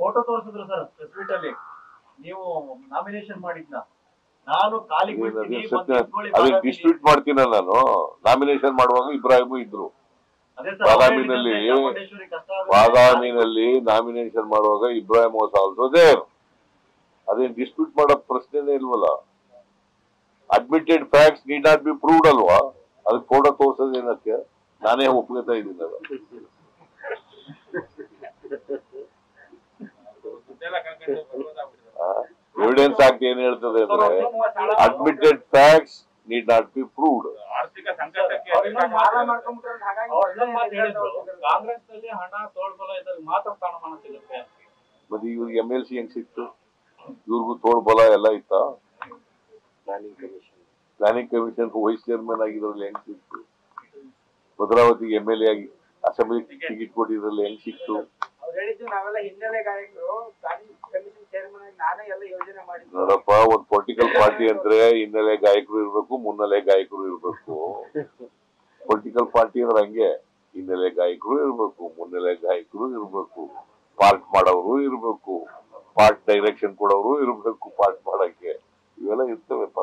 Photo ತೋರಿಸಿದ್ರು sir press meet ಅಲ್ಲಿ ನೀವು ನಾಮಿನೇಷನ್ ಮಾಡಿದ್ನ ನಾನು ಕಾಲಿಗೆ ನೀನು ಬಿಡ್ತೀನಿ ಅದೇ ಬಂದು ಸತ್ಯ ನಿಂತ್ಕೊಳ್ಳಿ ಅದನ್ನ ಬಾದಾಮಿಲಿ. ಡಿಸ್ಪ್ಯೂಟ್ ಮಾಡ್ತೀನ ನಾನು ನಾಮಿನೇಷನ್ ಮಾಡುವಾಗ ಇಬ್ರಾಹಿಮು ಇದ್ರು ಅದೇ ಸರ್, ಬಾದಾಮಿನಲ್ಲಿ ಅವ್ರು ಹೇಳಿದಂತೆ ಚಾಮುಂಡೇಶ್ವರಿ ಕಷ್ಟ ಆಗುತ್ತೆ. ಬಾದಾಮಿನಲ್ಲಿ ನಾಮಿನೇಷನ್ ಮಾಡುವಾಗ ಇಬ್ರಾಹಿಂ ವಾಸ್ ಆಲ್ಸೋ ದೇರ್ ಅದೇನ್ ಡಿಸ್ಪ್ಯೂಟ್ ಮಾಡೋ ಪ್ರಶ್ನೆನೇ ಇಲ್ವಲ್ಲ admitted facts need not be proved ಅಲ್ವಾ ಅದಕ್ಕೆ ಫೋಟೋ ತೋರ್ಸೋದೇನಕ್ಕೆ ನಾನೇ ಒಪ್ಕೋತಾ ಇದ್ದೀನಲ್ಲ ಎವಿಡೆನ್ಸ್ ಆಕ್ಟ್ ಏನ್ ಹೇಳ್ತದೆ ಅಂದ್ರೆ admitted facts need not be proved ಆರ್ಥಿಕ ಸಂಕಟಕ್ಕೆ ಅವ್ರು ಇನ್ನೊಂದು ಮಾತು ಅದಕ್ಕೆ ಮಾಡ್ಕೊಂಡ್ಬಿಟ್ರೆ ಅಂತ ಹಾಗಾಗಿ ಅವ್ರು ಇನ್ನೊಂದು ಮಾತು ಹೇಳಿದ್ರು, ಕಾಂಗ್ರೆಸ್ನಲ್ಲಿ ಹಣ ತೋಳ್ಬಲ ಇದ್ರಲ್ಲಿ ಮಾತ್ರ ಸ್ಥಾನಮಾನ ಸಿಗುತ್ತೆ ಮತ್ತೆ ಇವ್ರಿಗೆ ಎಂ ಎಲ್ ಸಿ ಹೆಂಗ್ ಸಿಕ್ತು ಇವ್ರಿಗೂ ತೋಳ್ಬಲ ಎಲ್ಲ ಇತ್ತ ಪ್ಲಾನಿಂಗ್ ಕಮಿಷನ್ ವೈಸ್ ಚೇರ್ಮನ್ ಆಗಿದ್ರಲ್ಲಿ ಹೆಂಗ್ ಸಿಕ್ತು ಭದ್ರಾವತಿಗೆ ಎಂ ಎಲ್ ಎ ಆಗಿ ಅಸೆಂಬ್ಲಿ ಟಿಕೆಟ್ ಕೊಟ್ಟಿದ್ರಲ್ಲಿ ಹೆಂಗ್ ಸಿಕ್ತು ಅವ್ರು ಹೇಳಿದ್ದು ನಾವೆಲ್ಲ ಹಿನ್ನೆಲೆ ಗಾಯಕರು ಕಮಿಷನ್ ಚೇರ್ಮನ್ ಆಗಿ ನಾನೇ ಎಲ್ಲ ಯೋಜನೆ ಮಾಡಿದ್ದು ನೋಡಪ್ಪ ಒಂದ್ ಪೊಲಿಟಿಕಲ್ ಪಾರ್ಟಿ ಅಂದ್ರೆ ಹಿನ್ನೆಲೆ ಗಾಯಕರು ಇರ್ಬೇಕು ಮುನ್ನೆಲೆ ಗಾಯಕರು ಇರ್ಬೇಕು ಪೊಲಿಟಿಕಲ್ ಪಾರ್ಟಿ ಅಂದ್ರೆ ಹಂಗೆ ಹಿನ್ನೆಲೆ ಗಾಯಕರು ಇರ್ಬೇಕು ಮುನ್ನೆಲೆ ಗಾಯಕರು ಇರ್ಬೇಕು ಪಾರ್ಟ್ ಮಾಡೋರು ಇರ್ಬೇಕು ಪಾರ್ಟ್ ಡೈರೆಕ್ಷನ್ ಕೊಡೋರು ಇರ್ಬೇಕು ಪಾರ್ಟ್ ಮಾಡಕ್ಕೆ ಇವೆಲ್ಲ ಇರ್ತವೆ